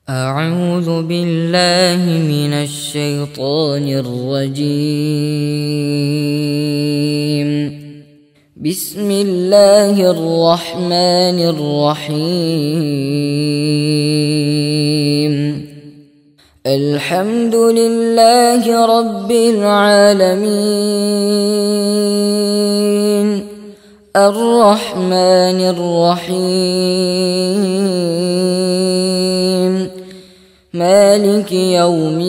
أعوذ بالله من الشيطان الرجيم بسم الله الرحمن الرحيم الحمد لله رب العالمين الرحمن الرحيم مالك يوم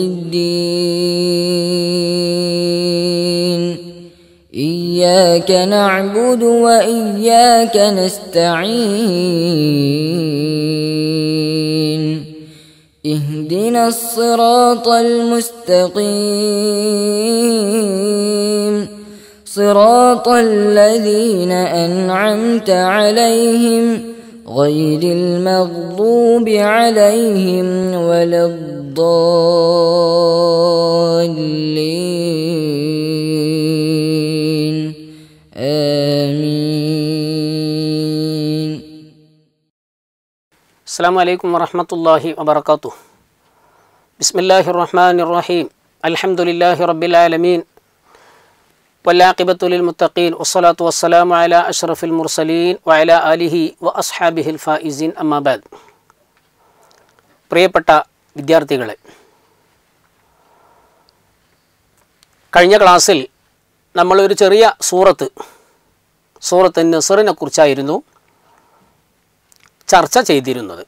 الدين إياك نعبد وإياك نستعين اهدنا الصراط المستقيم صراط الذين أنعمت عليهم غير المغضوب عليهم ولا الضالين آمين السلام عليكم ورحمة الله وبركاته بسم الله الرحمن الرحيم الحمد لله رب العالمين والعاقبة للمتقين والصلاة والسلام على أشرف المرسلين وعلى آله وأصحابه الفائزين أما بعد പ്രിയപ്പെട്ട വിദ്യാർത്ഥികളെ കഴിഞ്ഞ ക്ലാസ്സിൽ നമ്മളൊരു ചെറിയ സൂറത്ത് സൂറത്ത് നസറിനെ കുറിച്ചായിരുന്നു ചർച്ച ചെയ്തിരുന്നത്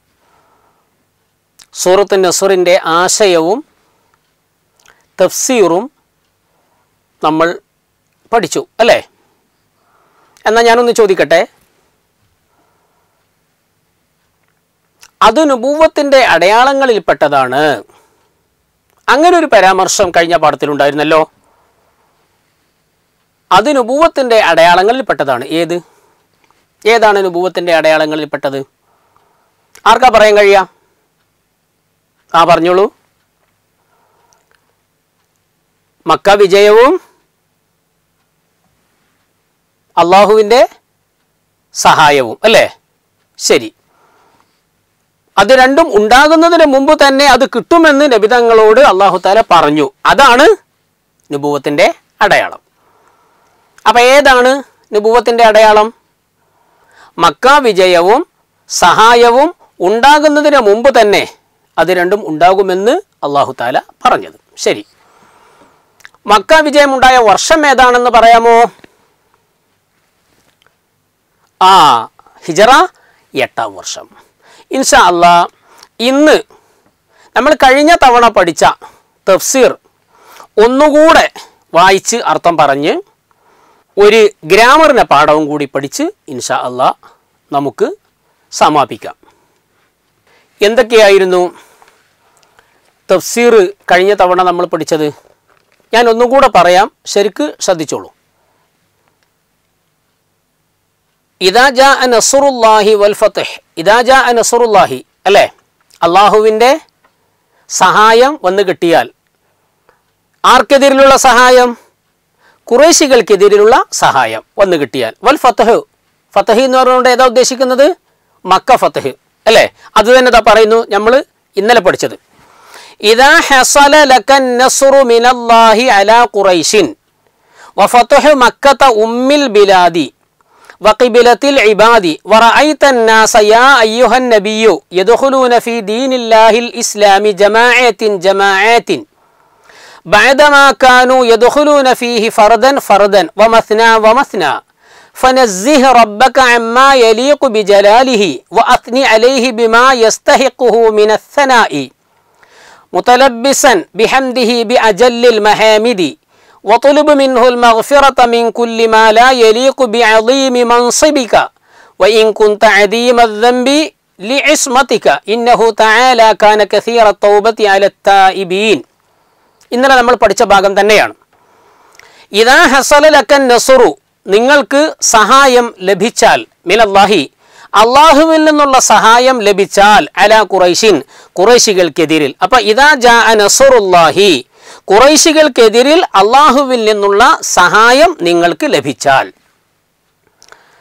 സൂറത്ത് നസറിൻ്റെ ആശയവും തഫ്സീറും നമ്മൾ പഠിച്ചു അല്ലേ എന്നാൽ ഞാനൊന്ന് ചോദിക്കട്ടെ അത് നുപൂവത്തിൻ്റെ അടയാളങ്ങളിൽപ്പെട്ടതാണ് അങ്ങനെ ഒരു പരാമർശം കഴിഞ്ഞ പാഠത്തിലുണ്ടായിരുന്നല്ലോ അത് നുപൂവത്തിൻ്റെ അടയാളങ്ങളിൽപ്പെട്ടതാണ് ഏത് ഏതാണ് നുപൂവത്തിൻ്റെ അടയാളങ്ങളിൽപ്പെട്ടത് ആർക്കാ പറയാൻ കഴിയുക ആ പറഞ്ഞോളൂ മക്ക വിജയവും അള്ളാഹുവിൻ്റെ സഹായവും അല്ലേ ശരി അത് രണ്ടും ഉണ്ടാകുന്നതിന് മുമ്പ് തന്നെ അത് കിട്ടുമെന്ന് നബിതങ്ങളോട് അള്ളാഹു താല പറഞ്ഞു അതാണ് നുപൂവത്തിൻ്റെ അടയാളം അപ്പം ഏതാണ് നുപൂവത്തിൻ്റെ അടയാളം മക്ക വിജയവും സഹായവും ഉണ്ടാകുന്നതിന് മുമ്പ് തന്നെ അത് രണ്ടും ഉണ്ടാകുമെന്ന് അള്ളാഹു താല പറഞ്ഞത് ശരി മക്ക വിജയമുണ്ടായ വർഷം ഏതാണെന്ന് പറയാമോ ആ ഹിജറ എട്ടാം വർഷം ഇൻഷാ അല്ലാ ഇന്ന് നമ്മൾ കഴിഞ്ഞ തവണ പഠിച്ച തഫ്സീർ ഒന്നുകൂടെ വായിച്ച് അർത്ഥം പറഞ്ഞ് ഒരു ഗ്രാമറിൻ്റെ പാഠവും കൂടി പഠിച്ച് ഇൻഷാ അല്ലാ നമുക്ക് സമാപിക്കാം എന്തൊക്കെയായിരുന്നു തഫ്സീർ കഴിഞ്ഞ തവണ നമ്മൾ പഠിച്ചത് ഞാൻ ഒന്നും കൂടെ പറയാം ശരിക്ക് ശ്രദ്ധിച്ചോളൂ ഇതാ ജാ നസുറുല്ലാഹി വൽ ഫത്തഹ് ഇതാ ജാ നസുറുല്ലാഹി അല്ലേ അള്ളാഹുവിൻ്റെ സഹായം വന്നു കിട്ടിയാൽ ആർക്കെതിരിലുള്ള സഹായം കുറേശികൾക്കെതിരിലുള്ള സഹായം വന്നു കിട്ടിയാൽ വൽ ഫത്തഹ് ഫത്തഹ് എന്ന് പറഞ്ഞുകൊണ്ട് ഏതാ ഉദ്ദേശിക്കുന്നത് മക്ക ഫത്തഹ് അല്ലേ അത് തന്നെ ഇതാ പറയുന്നു നമ്മൾ ഇന്നലെ പഠിച്ചത് ഇതാ ഹസല ലക്കൻ നസ്റു മിനല്ലാഹി അലാ ഖുറൈശിൻ വഫതഹു മക്കത ഉമ്മിൽ ബിലാദി وقبلة العباد ورأيت الناس يا أيها النبي يدخلون في دين الله الإسلام جماعات جماعات بعدما كانوا يدخلون فيه فردا فردا ومثنى ومثنى فنزه ربك عما يليق بجلاله وأثني عليه بما يستحقه من الثناء متلبسا بحمده بأجل المحامد وطلب منه المغفرة من كل ما لا يليق بعظيم منصبك وإن كنت عديم الذنب لعصمتك إنه تعالى كان كثير التوبة على التائبين ഇന്നലെ നമ്മൾ പഠിച്ച ഭാഗം തന്നെയാണ് ഇതാ ഹസലലക്കൻ നസുറു നിങ്ങൾക്ക് സഹായം ലഭിച്ചാൽ മിനല്ലാഹി അള്ളാഹുവിൽ നിന്നുള്ള സഹായം ലഭിച്ചാൽ അല ഖുറൈഷിൻ ഖുറൈശികൾക്കെതിരിൽ അപ്പൊ ഇതാ ജാ നസുറുല്ലാഹി ഖുറൈശികൾക്കെതിരിൽ അള്ളാഹുവിൽ നിന്നുള്ള സഹായം നിങ്ങൾക്ക് ലഭിച്ചാൽ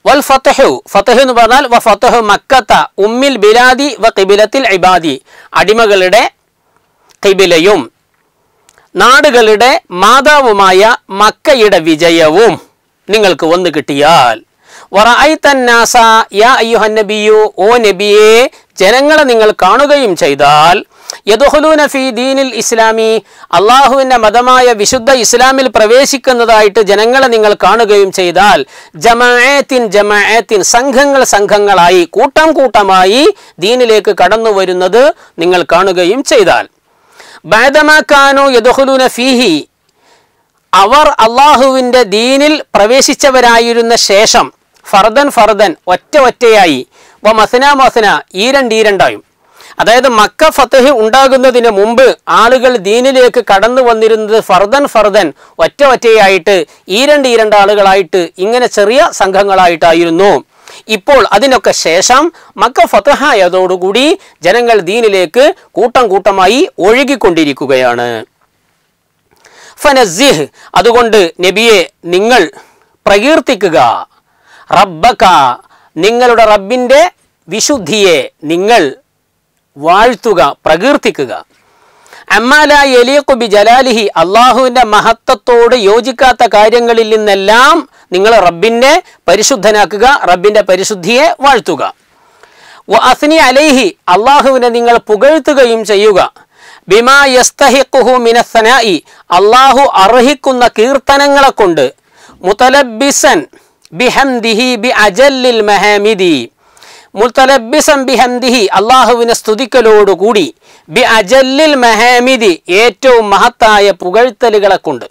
വൽ ഫതഹു ഫതഹ് എന്ന് പറഞ്ഞാൽ വ ഫതഹു മക്കത്ത ഉമ്മിൽ ബിലാദി വ കിബിലത്തിൽ ഇബാദി അടിമകളുടെ കിബിലയും നാടുകളുടെ മാതാവുമായ മക്കയുടെ വിജയവും നിങ്ങൾക്ക് വന്നു കിട്ടിയാൽ വറഅയ്തന്നാസ യാ അയ്യുഹൻ നബിയു ഓ നബിയെ ജനങ്ങളെ നിങ്ങൾ കാണുകയും ചെയ്താൽ യദുഹുലൂന ഫീ ദീനിൽ ഇസ്ലാമി അള്ളാഹുവിൻ്റെ മതമായ വിശുദ്ധ ഇസ്ലാമിൽ പ്രവേശിക്കുന്നതായിട്ട് ജനങ്ങളെ നിങ്ങൾ കാണുകയും ചെയ്താൽ ജമാഅത്തിൻ ജമാഅത്തിൻ സംഘങ്ങൾ സംഘങ്ങളായി കൂട്ടം കൂട്ടമായി ദീനിലേക്ക് കടന്നു വരുന്നത് നിങ്ങൾ കാണുകയും ചെയ്താൽ ബാദമാക്കാനോ യദുഹുലൂന ഫീഹി അവർ അള്ളാഹുവിൻ്റെ ദീനിൽ പ്രവേശിച്ചവരായിരുന്ന ശേഷം ഫർദൻ ഫർദൻ ഒറ്റ ഒറ്റയായി വ മസന മസന ഈരണ്ട് ഈരണ്ടായും അതായത് മക്ക ഫത്തഹ് ഉണ്ടാകുന്നതിന് മുമ്പ് ആളുകൾ ദീനിലേക്ക് കടന്നു വന്നിരുന്നത് ഫർദൻ ഫർദൻ ഒറ്റ ഒറ്റയായിട്ട് ഈരണ്ട് ഈരണ്ട് ആളുകളായിട്ട് ഇങ്ങനെ ചെറിയ സംഘങ്ങളായിട്ടായിരുന്നു ഇപ്പോൾ അതിനൊക്കെ ശേഷം മക്ക ഫത്തഹായതോടുകൂടി ജനങ്ങൾ ദീനിലേക്ക് കൂട്ടം കൂട്ടമായി ഒഴുകിക്കൊണ്ടിരിക്കുകയാണ് ഫനസിഹ് അതുകൊണ്ട് നബിയെ നിങ്ങൾ പ്രകീർത്തിക്കുക റബ്ബക നിങ്ങളുടെ റബ്ബിൻ്റെ വിശുദ്ധിയെ നിങ്ങൾ വാഴ്ത്തുക പ്രകീർത്തിക്കുക അമ്മാല യലീഖു ബി ജലാലിഹി അള്ളാഹുവിൻ്റെ മഹത്വത്തോട് യോജിക്കാത്ത കാര്യങ്ങളിൽ നിന്നെല്ലാം നിങ്ങൾ റബ്ബിനെ പരിശുദ്ധനാക്കുക റബ്ബിൻ്റെ പരിശുദ്ധിയെ വാഴ്ത്തുക വ അസ്നി അലൈഹി അള്ളാഹുവിനെ നിങ്ങൾ പുകഴ്ത്തുകയും ചെയ്യുക ബിമാ യസ്തഹിഖുഹു മിനസ്സനായി അള്ളാഹു അർഹിക്കുന്ന കീർത്തനങ്ങളെ കൊണ്ട് മുതലബിസൻ ബിഹംദിഹി ബി അജല്ലിൽ മഹാമിദി മുത്തലബിസം ബിഹംദിഹി അള്ളാഹുവിനെ സ്തുതിക്കലോടുകൂടി ബി അജല്ലിൽ മഹാമിദി ഏറ്റവും മഹത്തായ പുകഴ്ത്തലുകളെ കൊണ്ട്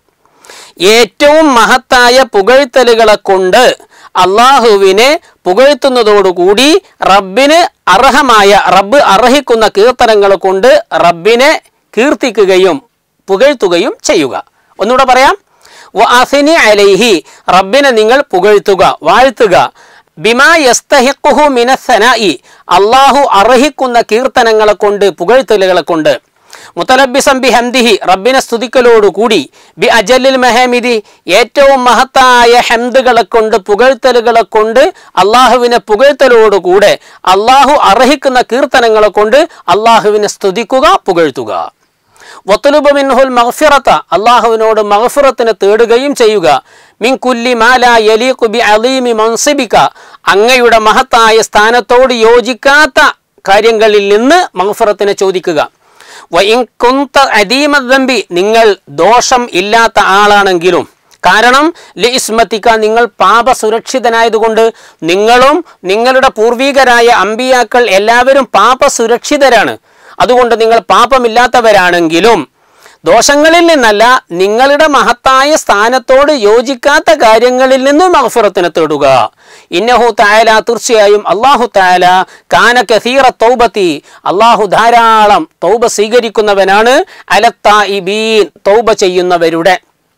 ഏറ്റവും മഹത്തായ പുകഴ്ത്തലുകളെ കൊണ്ട് അള്ളാഹുവിനെ പുകഴ്ത്തുന്നതോടുകൂടി റബ്ബിന് അർഹമായ റബ്ബ് അർഹിക്കുന്ന കീർത്തനങ്ങൾ കൊണ്ട് റബ്ബിനെ കീർത്തിക്കുകയും പുകഴ്ത്തുകയും ചെയ്യുക ഒന്നുകൂടെ പറയാം വ അസിനി അലൈഹി റബ്ബിനെ നിങ്ങൾ പുകഴ്ത്തുക വാഴ്ത്തുക ബിമാ യസ്തഹിഖുഹു മിനസ്സനായി അള്ളാഹു അർഹിക്കുന്ന കീർത്തനങ്ങളെ കൊണ്ട് പുകഴ്ത്തലുകളെ കൊണ്ട് മുത്തലബിസം ബി ഹംദിഹി റബ്ബിനെ സ്തുതിക്കലോടുകൂടി ബി അജല്ലിൽ മെഹമിദി ഏറ്റവും മഹത്തായ ഹംദുകളെ കൊണ്ട് പുകഴ്ത്തലുകളെ കൊണ്ട് അള്ളാഹുവിനെ പുകഴ്ത്തലോടുകൂടെ അള്ളാഹു അർഹിക്കുന്ന കീർത്തനങ്ങളെ കൊണ്ട് അള്ളാഹുവിനെ സ്തുതിക്കുക പുകഴ്ത്തുക വത്തുലുബ മിൻഹുൽ മഗ്ഫിറത്ത അള്ളാഹുവിനോട് മഗ്ഫിറത്തിനെ തേടുകയും ചെയ്യുക മിൻ കുല്ലി മാല യലീഖു ബി അലീമി മൻസിബിക അങ്ങയുടെ മഹത്തായ സ്ഥാനത്തോട് യോജിക്കാത്ത കാര്യങ്ങളിൽ നിന്ന് മഗ്ഫിറത്തിനെ ചോദിക്കുക വഇൻ കുന്ത അദീമദ്ദംബി നിങ്ങൾ ദോഷം ഇല്ലാത്ത ആളാണെങ്കിലും കാരണം ലിസ്മത്തിക്ക നിങ്ങൾ പാപ സുരക്ഷിതനായതുകൊണ്ട് നിങ്ങളും നിങ്ങളുടെ പൂർവികരായ അമ്പിയാക്കൾ എല്ലാവരും പാപ സുരക്ഷിതരാണ് അതുകൊണ്ട് നിങ്ങൾ പാപമില്ലാത്തവരാണെങ്കിലും ദോഷങ്ങളിൽ നിന്നല്ല നിങ്ങളുടെ മഹത്തായ സ്ഥാനത്തോട് യോജിക്കാത്ത കാര്യങ്ങളിൽ നിന്നും മഹഫുറത്തിനെ തേടുക ഇന്നഹു തായാല തീർച്ചയായും അള്ളാഹു തായാല കാന കസീറ തൗബത്തി അള്ളാഹു ധാരാളം തൗബ സ്വീകരിക്കുന്നവനാണ് അലത്താ ഇബീൻ തൗബ ചെയ്യുന്നവരുടെ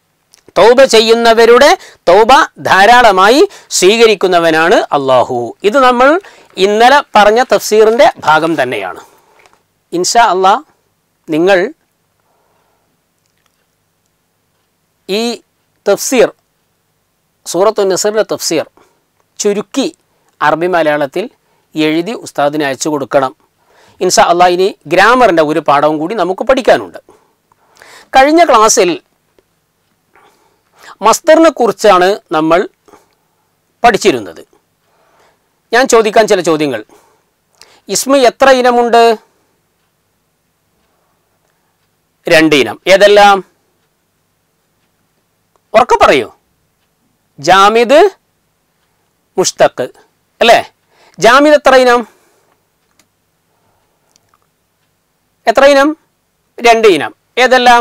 തൗബ ചെയ്യുന്നവരുടെ തൗബ ധാരാളമായി സ്വീകരിക്കുന്നവനാണ് അള്ളാഹു ഇത് നമ്മൾ ഇന്നലെ പറഞ്ഞ തഫ്സീറിൻ്റെ ഭാഗം തന്നെയാണ് ഇൻഷാ അള്ളാ നിങ്ങൾ ഈ തഫ്സീർ സൂറത്തു നസറിൻ്റെ തഫ്സീർ ചുരുക്കി അറബി മലയാളത്തിൽ എഴുതി ഉസ്താദിന് അയച്ചു കൊടുക്കണം ഇൻഷാ അള്ളാ ഇനി ഗ്രാമറിൻ്റെ ഒരു പാഠവും കൂടി നമുക്ക് പഠിക്കാനുണ്ട് കഴിഞ്ഞ ക്ലാസ്സിൽ മസ്തറിനെ കുറിച്ചാണ് നമ്മൾ പഠിച്ചിരുന്നത് ഞാൻ ചോദിക്കാൻ ചില ചോദ്യങ്ങൾ ഇസ്മ എത്ര ഇനമുണ്ട് രണ്ട് ഇനം ഏതെല്ലാം ഉറക്കെ പറയൂ ജാമിദ് മുഷ്തഖ് അല്ലേ ജാമിദ് എത്ര ഇനം എത്ര ഇനം രണ്ട് ഇനം ഏതെല്ലാം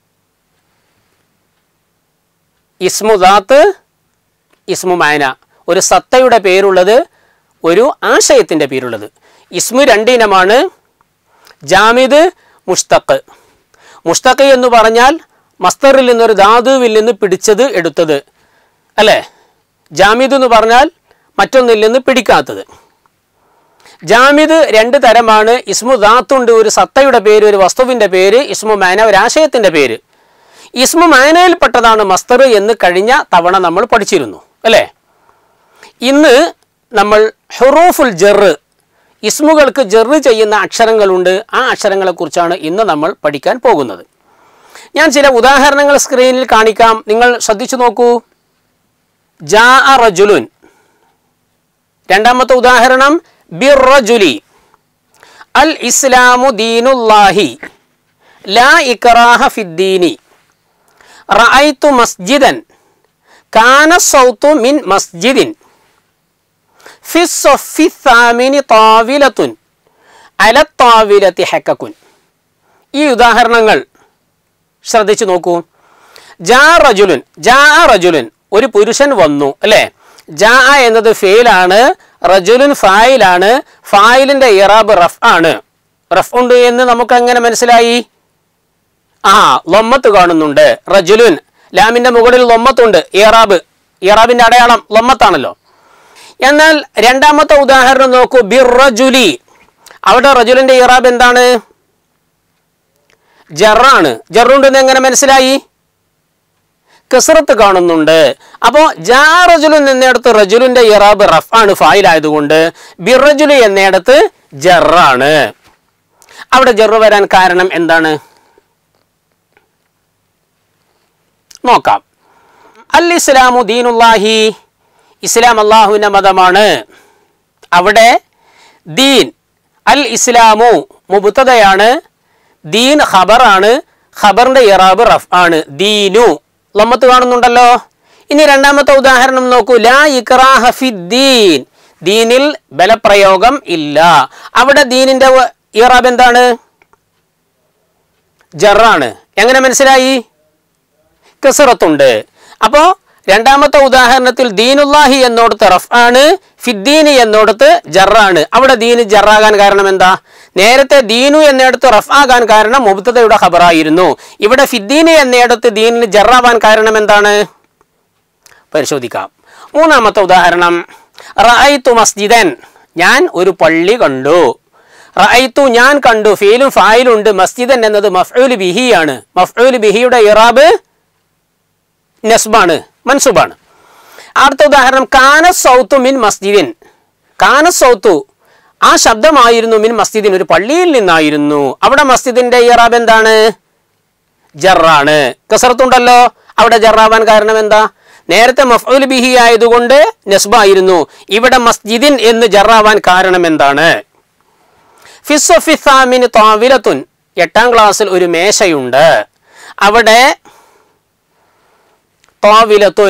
ഇസ്മു ദാത്ത് ഇസ്മു മാന ഒരു സത്തയുടെ പേരുള്ളത് ഒരു ആശയത്തിൻ്റെ പേരുള്ളത് ഇസ്മു രണ്ട് ഇനമാണ് ജാമിദ് മുഷ്തഖ് മുഷ്തഖ് എന്ന് പറഞ്ഞാൽ മസ്തറിൽ നിന്നൊരു ധാതുവിൽ നിന്ന് പിടിച്ചത് എടുത്തത് അല്ലേ ജാമിദ് എന്ന് പറഞ്ഞാൽ മറ്റൊന്നിൽ നിന്ന് പിടിക്കാത്തത് ജാമിദ് രണ്ട് തരമാണ് ഇസ്മു ദാത്തുണ്ട് ഒരു സത്തയുടെ പേര് ഒരു വസ്തുവിൻ്റെ പേര് ഇസ്മു മാന ഒരു ആശയത്തിൻ്റെ പേര് ഇസ്മു മാനയിൽപ്പെട്ടതാണ് മസ്തർ എന്ന് കഴിഞ്ഞ തവണ നമ്മൾ പഠിച്ചിരുന്നു അല്ലേ ഇന്ന് നമ്മൾ ഹുറൂഫുൽ ജെറ് ഇസ്മുകൾക്ക് ജെറ് ചെയ്യുന്ന അക്ഷരങ്ങളുണ്ട് ആ അക്ഷരങ്ങളെക്കുറിച്ചാണ് ഇന്ന് നമ്മൾ പഠിക്കാൻ പോകുന്നത് ഞാൻ ചില ഉദാഹരണങ്ങൾ സ്ക്രീനിൽ കാണിക്കാം നിങ്ങൾ ശ്രദ്ധിച്ചു നോക്കൂ ജാ റജുലുൻ രണ്ടാമത്തെ ഉദാഹരണം ബിറജുലി അൽ ഇസ്ലാമു ദീനുല്ലാഹി ലാ ഇക്റാഹ ഫിദ്ദീനി റഅയ്തു മസ്ജിദൻ കാന സൗത്തു മിൻ മസ്ജിദിൻ ഫി സൊഫി സാമിനി താവിലത്തുൻ അല താവിലത്തി ഹെക്കുൻ ഈ ഉദാഹരണങ്ങൾ ശ്രദ്ധിച്ചു നോക്കൂ ജാ റജുലുൻ ജാ റജുലുൻ ഒരു പുരുഷൻ വന്നു അല്ലേ ജാ എന്നത് ഫെയിലാണ് റജുലുൻ ഫായിലാണ് ഫായിലിന്റെ ഇറാബ് റഫ് ആണ് റഫ് ഉണ്ട് എന്ന് നമുക്ക് എങ്ങനെ മനസ്സിലായി ആ ലൊമ്മത്ത് കാണുന്നുണ്ട് റജുലുൻ ലാമിന്റെ മുകളിൽ ലൊമ്മത്തുണ്ട് ഇറാബ് ഇറാബിന്റെ അടയാളം ലൊമ്മത്താണല്ലോ എന്നാൽ രണ്ടാമത്തെ ഉദാഹരണം നോക്കൂ ബിറജുലി അവിടെ റജുലിന്റെ ഇറാബ് എന്താണ് ജറാണ് ജറുണ്ടെന്ന് എങ്ങനെ മനസ്സിലായി കസറത്ത് കാണുന്നുണ്ട് അപ്പോൾ ജാ റജുലുൻ എന്നിടത്ത് റജുലിന്റെ ഇറാബ് റഫ് ആണ് ഫായിലായതുകൊണ്ട് ബിറജുലി എന്നിടത്ത് ജറാണ് അവിടെ ജറു വരാൻ കാരണം എന്താണ് നോക്കാം അൽ ഇസ്ലാമു ദീനുല്ലാഹി ഇസ്ലാം അള്ളാഹുവിൻ്റെ മതമാണ് അവിടെ ദീൻ അൽ ഇസ്ലാമു മുബുത്തതയാണ് ദീൻ ഖബറാണ് ഖബറിന്റെ ഇറാബ് റഫ് ആണ് ദീനു ലമ്മത്ത് കാണുന്നുണ്ടല്ലോ ഇനി രണ്ടാമത്തെ ഉദാഹരണം നോക്കൂ ലാ ഇക്റാഹ ഫിദ്ദീൻ ദീനിൽ ബലപ്രയോഗം ഇല്ല അവിടെ ദീനിന്റെ വ- ഇറാബ് എന്താണ് ജറാണ് എങ്ങനെ മനസ്സിലായി കസറത്തുണ്ട് അപ്പോൾ രണ്ടാമത്തെ ഉദാഹരണത്തിൽ ദീനുല്ലാഹി എന്നോടത്ത് റഫ് ആണ് ഫിദ്ദീനി എന്നോടത്ത് ജറാണ് അവിടെ ദീന് ജറാകാൻ കാരണം എന്താ നേരത്തെ ദീനു എന്നിടത്ത് റഫ് ആകാൻ കാരണം മുബ്തദയുടെ ഖബറായിരുന്നു ഇവിടെ ഫിദ്ദീനി എന്നിടത്ത് ദീനിന് ജറാവാൻ കാരണം എന്താണ് പരിശോധിക്കാം മൂന്നാമത്തെ ഉദാഹരണം റഅയ്തു മസ്ജിദൻ ഞാൻ ഒരു പള്ളി കണ്ടു റഅയ്തു ഞാൻ കണ്ടു ഫീലും ഫായിലും ഉണ്ട് മസ്ജിദൻ എന്നത് മഫ്ഊൽ ബിഹിയാണ് മഫ്ഊൽ ബിഹിയുടെ ഇറാബ് നസ്ബാണ് മൻസുബാണ് അടുത്ത ഉദാഹരണം കാന സൗത്തു മിൻ മസ്ജിദിൻ കാന സൗത്തു ആ ശബ്ദമായിരുന്നു മിൻ മസ്ജിദിൻ ഒരു പള്ളിയിൽ നിന്നായിരുന്നു അവിടെ മസ്ജിദിന്റെ ഇറാബ് എന്താണ് ജറാണ് കസറത്തുണ്ടല്ലോ അവിടെ ജറാവാൻ കാരണം എന്താ നേരത്തെ മഫ്ഊൽ ബിഹി ആയതുകൊണ്ട് നസ്ബായിരുന്നു ഇവിടെ മസ്ജിദിൻ എന്ന് ജറാവാൻ കാരണം എന്താണ് ഫിസ്സഫിസാമിന് താവിലത്തുൻ എട്ടാം ക്ലാസ്സിൽ ഒരു മേശയുണ്ട് അവിടെ താവിലത്തുൻ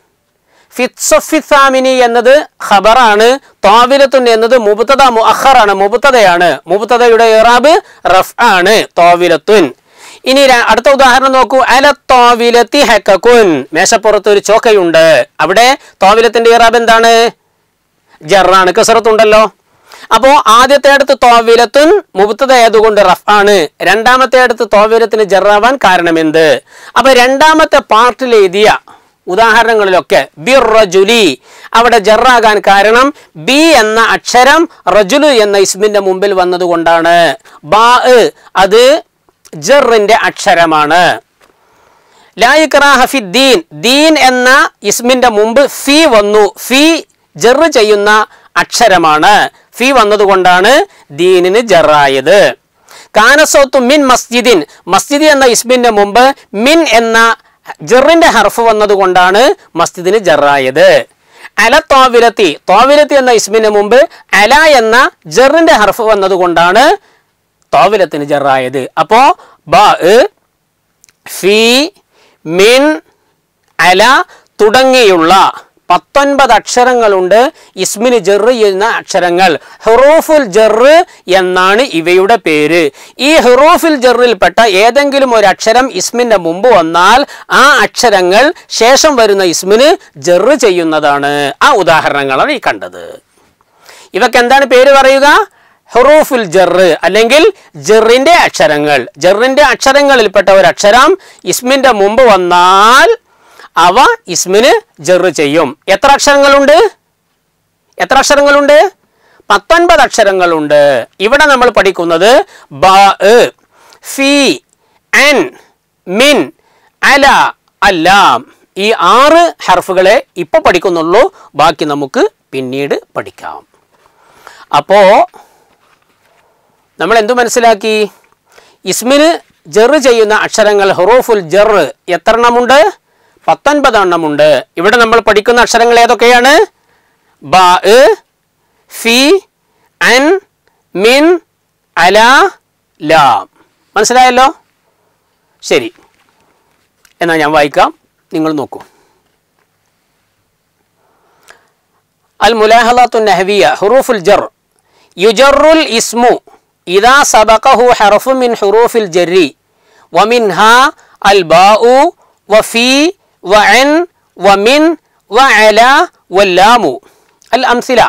ഫിത്സഫിസാമിനി എന്നത് ഖബറാണ് താവിലത്തുൻ എന്നത് മുബത്തത മുഅഖറാണ് മുബത്തതയാണ് മുബത്തതയുടെ ഇറാബ് റഫ് ആണ് താവിലത്തുൻ ഇനി ര- അടുത്ത ഉദാഹരണം നോക്കൂ അല താവിലത്തി ഹെക്കുൻ മേശപ്പുറത്ത് ഒരു ചോക്കയുണ്ട് അവിടെ താവിലത്തിന്റെ ഇറാബ് എന്താണ് ജറാണ് കസറത്തുണ്ടല്ലോ അപ്പോ ആദ്യത്തെ അടുത്ത് തോവിലത്തുൻ മുബത്തത ആയതുകൊണ്ട് റഫ് ആണ് രണ്ടാമത്തെ അടുത്ത് തോവിലത്തിന് ജറാവാൻ കാരണമെന്ത് അപ്പൊ രണ്ടാമത്തെ പാർട്ടിൽ എഴുതിയ ഉദാഹരണങ്ങളിലൊക്കെ ബി റജുലി അവിടെ ജറാകാൻ കാരണം ബി എന്ന അക്ഷരം റജുലു എന്ന ഇസ്മിന്റെ മുമ്പിൽ വന്നതുകൊണ്ടാണ് ബാ അത് ജറിന്റെ അക്ഷരമാണ് ലാ ഇക്റാഹ ഫി ദീൻ ദീൻ എന്ന ഇസ്മിന്റെ മുമ്പ് ഫി വന്നു ഫി ജർ ചെയ്യുന്ന അക്ഷരമാണ് ഫി വന്നതുകൊണ്ടാണ് ദീനിന് ജറായത് കാനസോത്തു മിൻ മസ്ജിദിൻ മസ്ജിദ് എന്ന ഇസ്മിന്റെ മുമ്പ് മിൻ എന്ന ജറിന്റെ ഹർഫ് വന്നതുകൊണ്ടാണ് മസ്ജിദിന് ജറായത് അല തോവിലത്തി തോവിലത്തി എന്ന ഇസ്മിന് മുമ്പ് അല എന്ന ജറിന്റെ ഹർഫ് വന്നതുകൊണ്ടാണ് തോവിലത്തിന് ജറായത് അപ്പോ ബ ഫി മിൻ അല തുടങ്ങിയുള്ള പത്തൊൻപത് അക്ഷരങ്ങളുണ്ട് ഇസ്മിന് ജെറ് എന്ന അക്ഷരങ്ങൾ ഹെറൂഫുൽ ജെറ് എന്നാണ് ഇവയുടെ പേര് ഈ ഹെറൂഫുൽ ജെറിൽപ്പെട്ട ഏതെങ്കിലും ഒരു അക്ഷരം ഇസ്മിന്റെ മുമ്പ് വന്നാൽ ആ അക്ഷരങ്ങൾ ശേഷം വരുന്ന ഇസ്മിന് ജെറ് ചെയ്യുന്നതാണ് ആ ഉദാഹരണങ്ങളാണ് ഈ കണ്ടത് ഇവക്ക് എന്താണ് പേര് പറയുക ഹുറൂഫുൽ ജറ് അല്ലെങ്കിൽ ജറിന്റെ അക്ഷരങ്ങൾ ജറിന്റെ അക്ഷരങ്ങളിൽപ്പെട്ട ഒരു അക്ഷരം ഇസ്മിന്റെ മുമ്പ് വന്നാൽ അവ ഇസ്മിന് ജറ് ചെയ്യും എത്ര അക്ഷരങ്ങളുണ്ട് എത്ര അക്ഷരങ്ങളുണ്ട് പത്തൊൻപത് അക്ഷരങ്ങളുണ്ട് ഇവിടെ നമ്മൾ പഠിക്കുന്നത് ബ ഫി അൻ മിൻ അല അല്ലാം ഈ ആറ് ഹർഫുകളെ ഇപ്പോൾ പഠിക്കുന്നുള്ളൂ ബാക്കി നമുക്ക് പിന്നീട് പഠിക്കാം അപ്പോൾ നമ്മൾ എന്തു മനസ്സിലാക്കി ഇസ്മിന് ജെറ് ചെയ്യുന്ന അക്ഷരങ്ങൾ ഹുറൂഫുൽ ജർ എത്ര എണ്ണമുണ്ട് പത്തൊൻപത് എണ്ണമുണ്ട് ഇവിടെ നമ്മൾ പഠിക്കുന്ന അക്ഷരങ്ങൾ ഏതൊക്കെയാണ് ബ ഫി അൻ മിൻ അല ലാം മനസ്സിലായല്ലോ ശരി എന്നാൽ ഞാൻ വായിക്കാം നിങ്ങൾ നോക്കൂ അൽ മുലാഹലാത്തു നഹവിയ ഹുറൂഫുൽ ജർ യുജറുൽ ഇസ്മു ഇദാ സബഖഹു ഹർഫു മിൻ ഹുറൂഫിൽ ജരി വമിൻഹ അൽ ബാഉ വഫി വഅൻ വമിൻ വഅല വല്ലാമു അൽ അംസില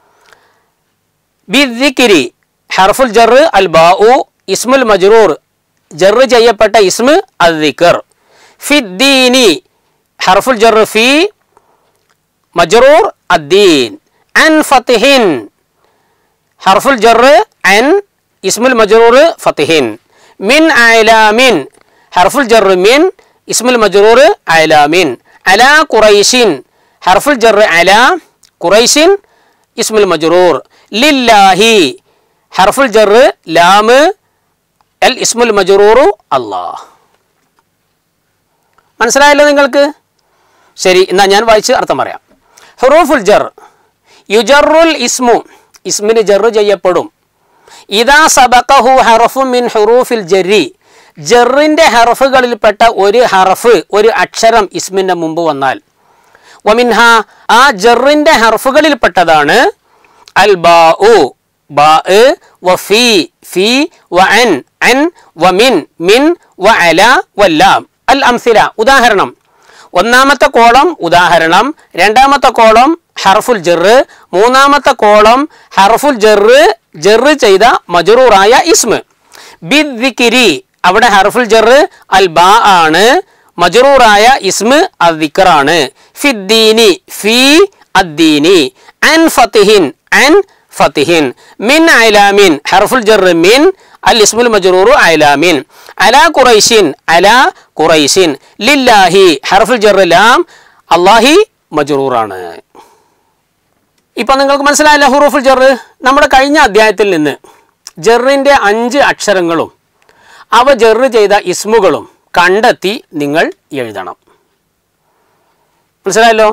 ബിദ്ദിക്രി ഹർഫുൽ ജർ അൽ ബാഉ ഇസ്മുൽ മജ്റൂർ ജർ ചെയ്യപ്പെട്ട ഇസ്മ് അദ്ദിക്കർ ഫിദ്ദീനി ഹർഫുൽ ജർ ഫി മജ്റൂർ അദ്ദീൻ അൻ ഫത്തിഹിൻ ഹർഫുൽ ജർ അൻ ഇസ്മുൽ മജ്റൂർ ഫത്തിഹിൻ മിൻ അയലാമിൻ ഹർഫുൽ ജർ മിൻ ഇസ്മുൽ മജ്റൂർ അയലാമിൻ അല ഖുറൈഷിൻ ഹർഫുൽ ജർ അല ഖുറൈഷിൻ ഇസ്മുൽ മജ്റൂർ ലില്ലാഹി ഹർഫുൽ ജർ ലാം അൽ ഇസ്മുൽ മജ്റൂറു അല്ലാഹ് മനസ്സിലായല്ലോ നിങ്ങൾക്ക് ശരി എന്നാൽ ഞാൻ വായിച്ച് അർത്ഥം പറയാം ഹുറൂഫുൽ ജർ യുജറുൽ ഇസ്മു ഇസ്മിന് ജറു ചെയ്യപ്പെടും ഇതാ സബക്കഹു ഹറഫു മിൻ ഹുറൂഫിൽ ജരി ജറിൻ്റെ ഹറഫുകളിൽപ്പെട്ട ഒരു ഹറഫ് ഒരു അക്ഷരം ഇസ്മിൻ്റെ മുമ്പ് വന്നാൽ വമിൻഹ ആ ജറിൻ്റെ ഹർഫുകളിൽപ്പെട്ടതാണ് അൽ ബാ ഉ ബാ വഫി ഫി വ അൻ അൻ വമിൻ മിൻ വ അല വല്ലാം അൽ അംസില ഉദാഹരണം ഒന്നാമത്തെ കോളം ഉദാഹരണം രണ്ടാമത്തെ കോളം ഹർഫുൽ ജെറ് മൂന്നാമത്തെ കോളം ഹർഫുൽ ജെറ് ജെറ് ചെയ്ത മജറൂറായ ഇസ്മ് ബിദ്ദിക്കിരി അവിടെ ഹർഫുൽ ജെറ് അൽ ബാ ആണ് മജറൂറായ ഇസ്മ് അദ്ദിക്കറാണ് ഫിദ്ദീനി ഫി അദ്ദീനി അൻ ഫത്തിഹിൻ അൻ ഫത്തിഹിൻ മിൻ അയലാമിൻ ഹർഫുൽ ജെറ് മിൻ അൽ ഇസ്മുൽ മജറൂറു അയലാമിൻ അല ഖുറൈഷിൻ അല ഖുറൈഷിൻ ലില്ലാഹി ഹർഫുൽ ജെറ് ലാം അള്ളാഹി മജറൂറാണ് ഇപ്പൊ നിങ്ങൾക്ക് മനസ്സിലായല്ലോ ഹുറൂഫുൽ ജെറ് നമ്മുടെ കഴിഞ്ഞ അധ്യായത്തിൽ നിന്ന് ജെറിൻ്റെ അഞ്ച് അക്ഷരങ്ങളും അവ ജെറ് ചെയ്ത ഇസ്മുകളും കണ്ടെത്തി നിങ്ങൾ എഴുതണം മനസ്സിലായല്ലോ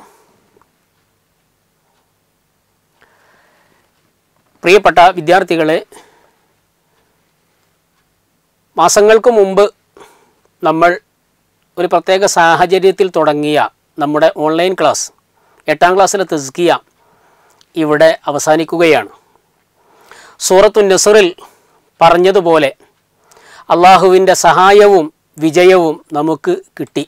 പ്രിയപ്പെട്ട വിദ്യാർത്ഥികളെ മാസങ്ങൾക്ക് മുമ്പ് നമ്മൾ ഒരു പ്രത്യേക സാഹചര്യത്തിൽ തുടങ്ങിയ നമ്മുടെ ഓൺലൈൻ ക്ലാസ് എട്ടാം ക്ലാസ്സിലെ തെസ്കിയ ഇവിടെ അവസാനിക്കുകയാണ് സൂറത്തു നസറിൽ പറഞ്ഞതുപോലെ അള്ളാഹുവിൻ്റെ സഹായവും വിജയവും നമുക്ക് കിട്ടി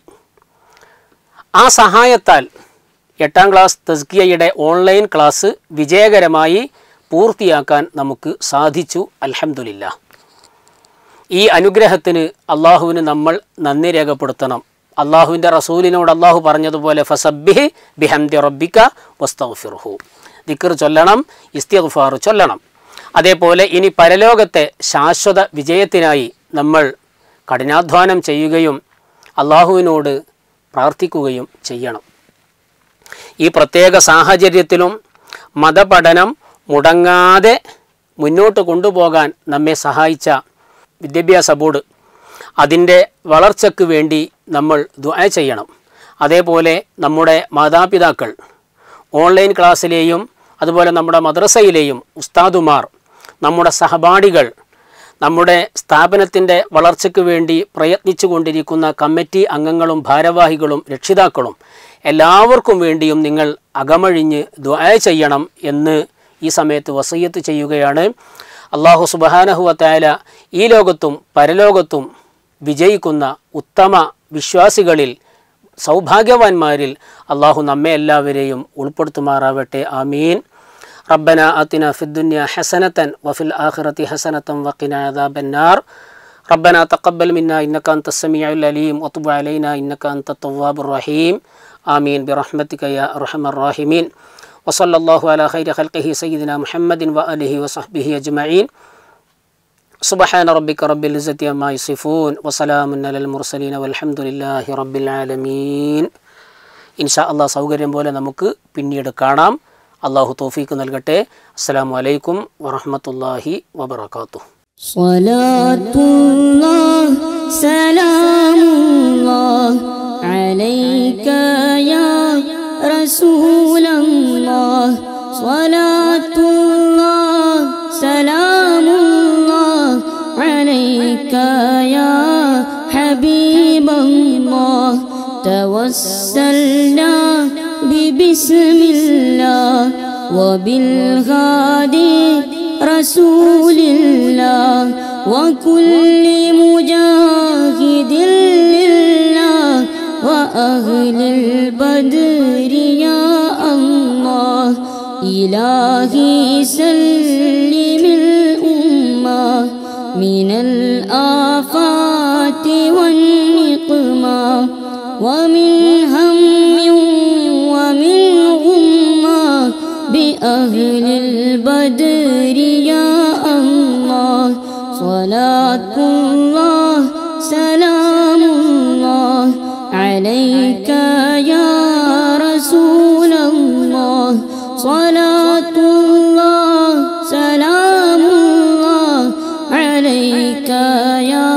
ആ സഹായത്താൽ എട്ടാം ക്ലാസ് തസ്കിയയുടെ ഓൺലൈൻ ക്ലാസ് വിജയകരമായി പൂർത്തിയാക്കാൻ നമുക്ക് സാധിച്ചു അൽഹംദുലില്ല ഈ അനുഗ്രഹത്തിന് അള്ളാഹുവിന് നമ്മൾ നന്ദി രേഖപ്പെടുത്തണം അള്ളാഹുവിൻ്റെ റസൂലിനോട് അള്ളാഹു പറഞ്ഞതുപോലെ ഫസബ്ബിഹ് ബിഹംദി റബ്ബിക വസ്തഗ്ഫിർഹു ദിക്കർ ചൊല്ലണം ഇസ്തിഗ്ഫാർ ചൊല്ലണം അതേപോലെ ഇനി പരലോകത്തെ ശാശ്വത വിജയത്തിനായി നമ്മൾ കഠിനാധ്വാനം ചെയ്യുകയും അള്ളാഹുവിനോട് പ്രാർത്ഥിക്കുകയും ചെയ്യണം ഈ പ്രത്യേക സാഹചര്യത്തിലും മതപഠനം മുടങ്ങാതെ മുന്നോട്ട് കൊണ്ടുപോകാൻ നമ്മെ സഹായിച്ച വിദ്യാഭ്യാസ ബോർഡ് അതിൻ്റെ വളർച്ചയ്ക്ക് വേണ്ടി നമ്മൾ ദുആ ചെയ്യണം അതേപോലെ നമ്മുടെ മാതാപിതാക്കൾ ഓൺലൈൻ ക്ലാസ്സിലെയും അതുപോലെ നമ്മുടെ മദ്രസയിലെയും ഉസ്താദുമാർ നമ്മുടെ സഹപാഠികൾ നമ്മുടെ സ്ഥാപനത്തിൻ്റെ വളർച്ചയ്ക്ക് വേണ്ടി പ്രയത്നിച്ചു കൊണ്ടിരിക്കുന്ന കമ്മിറ്റി അംഗങ്ങളും ഭാരവാഹികളും രക്ഷിതാക്കളും എല്ലാവർക്കും വേണ്ടിയും നിങ്ങൾ അകമഴിഞ്ഞ് ദ്വായ ചെയ്യണം എന്ന് ഈ സമയത്ത് വസയ്യത്ത് ചെയ്യുകയാണ് അള്ളാഹു സുബാനഹുവത്തായ ഈ ലോകത്തും പരലോകത്തും വിജയിക്കുന്ന ഉത്തമ വിശ്വാസികളിൽ സൗഭാഗ്യവാന്മാരിൽ അള്ളാഹു നമ്മെ എല്ലാവരെയും ഉൾപ്പെടുത്തുമാറാവട്ടെ ആമീൻ ربنا آتنا في الدنيا حسنة وفي الآخرة حسنة وقنا عذاب النار ربنا تقبل منا إنك أنت السميع العليم وتب علينا إنك أنت التواب الرحيم آمين برحمتك يا أرحم الراحمين وصلى الله على خير خلقه سيدنا محمد وآله وصحبه أجمعين سبحان ربك رب العزة عما يصفون وسلام على المرسلين والحمد لله رب العالمين ഇൻഷാ അള്ളാഹ് സൗകര്യം പോലെ നമുക്ക് പിന്നീട് കാണാം അള്ളാഹു തോഫീക്ക് നൽകട്ടെ അസ്സാം വലൈക്കും വറഹമത്തല്ലാഹി വബർക്കാത്തു صلاة الله سلام الله عليك يا رسول الله صلاة الله سلام الله عليك يا حبيب الله توسلنا ببسم الله وبالغادي رسول الله وكل مجاهد لله وأهل البدر يا الله إلهي سلم الأمة من الآفات والنقمة ومن هم ومن غمة بأهل البدر يا الله صلاة الله سلام الله عليك يا رسول الله صلاة الله سلام الله عليك يا